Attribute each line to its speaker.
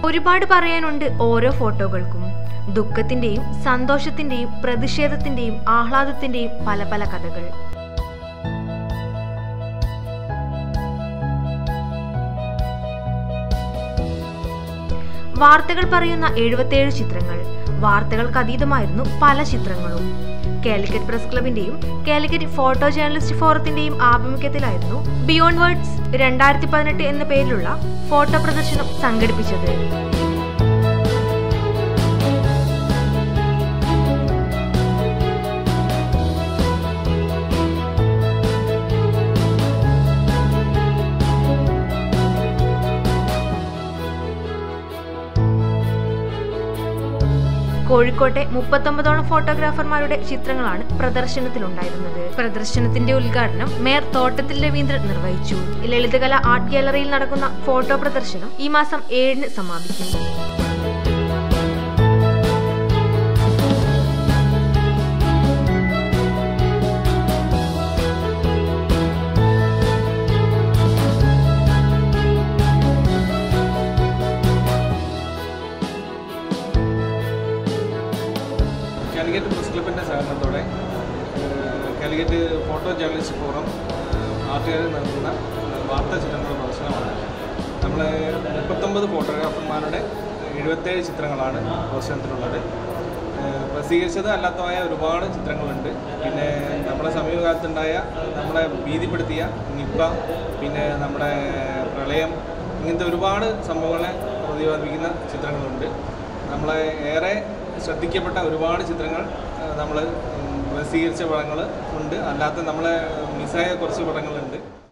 Speaker 1: ഒരുപാട് പറയാനുണ്ട് ഓരോ ഫോട്ടോകൾക്കും ദുഃഖത്തിന്റെയും സന്തോഷത്തിന്റെയും പ്രതിഷേധത്തിന്റെയും ആഹ്ലാദത്തിന്റെയും പല പല കഥകൾ വാർത്തകൾ പറയുന്ന എഴുപത്തേഴ് ചിത്രങ്ങൾ വാർത്തകൾക്ക് അതീതമായിരുന്നു പല ചിത്രങ്ങളും കാലിക്കറ്റ് പ്രസ് ക്ലബിന്റെയും കാലിക്കറ്റ് ഫോട്ടോ ജേർണലിസ്റ്റ് ഫോറത്തിന്റെയും ആഭിമുഖ്യത്തിലായിരുന്നു ബിയോണ്ട് വേർഡ്സ് രണ്ടായിരത്തി പതിനെട്ട് എന്ന പേരിലുള്ള ഫോട്ടോ പ്രദർശനം സംഘടിപ്പിച്ചത് കോഴിക്കോട്ടെ മുപ്പത്തൊമ്പതോളം ഫോട്ടോഗ്രാഫർമാരുടെ ചിത്രങ്ങളാണ് പ്രദർശനത്തിലുണ്ടായിരുന്നത് പ്രദർശനത്തിന്റെ ഉദ്ഘാടനം മേയർ തോട്ടത്തിൽ രവീന്ദ്രൻ നിർവഹിച്ചു ലളിതകല ആർട്ട് ഗാലറിയിൽ നടക്കുന്ന ഫോട്ടോ പ്രദർശനം ഈ മാസം ഏഴിന് സമാപിക്കും
Speaker 2: കാലിക്കറ്റ് പ്രസ് ക്ലബിൻ്റെ സഹകരണത്തോടെ ഏഹ്, കാലിക്കറ്റ് ഫോട്ടോ ജേർണലിസ്റ്റ് ഫോറം ആർട്ടുകാരിൽ നടത്തുന്ന വാർത്താ ചിത്രങ്ങളുടെ പ്രദർശനമാണ് നമ്മൾ മുപ്പത്തൊമ്പത് ഫോട്ടോഗ്രാഫർമാരുടെ എഴുപത്തേഴ് ചിത്രങ്ങളാണ് പ്രദർശനത്തിലുള്ളത് ഏഹ്, പ്രസിദ്ധീകരിച്ചത് അല്ലാത്തതായ ഒരുപാട് ചിത്രങ്ങളുണ്ട് പിന്നെ നമ്മുടെ സമീപകാലത്തുണ്ടായ നമ്മളെ ഭീതിപ്പെടുത്തിയ നിപ്പ പിന്നെ നമ്മുടെ പ്രളയം ഇങ്ങനത്തെ ഒരുപാട് സംഭവങ്ങളെ പ്രതിപാദിപ്പിക്കുന്ന ചിത്രങ്ങളുണ്ട് നമ്മളെ ഏറെ ശ്രദ്ധിക്കപ്പെട്ട ഒരുപാട് ചിത്രങ്ങൾ നമ്മൾ പ്രസിദ്ധീകരിച്ച പടങ്ങൾ ഉണ്ട് അല്ലാത്ത നമ്മളെ മിസ്സായ കുറച്ച് പടങ്ങളുണ്ട്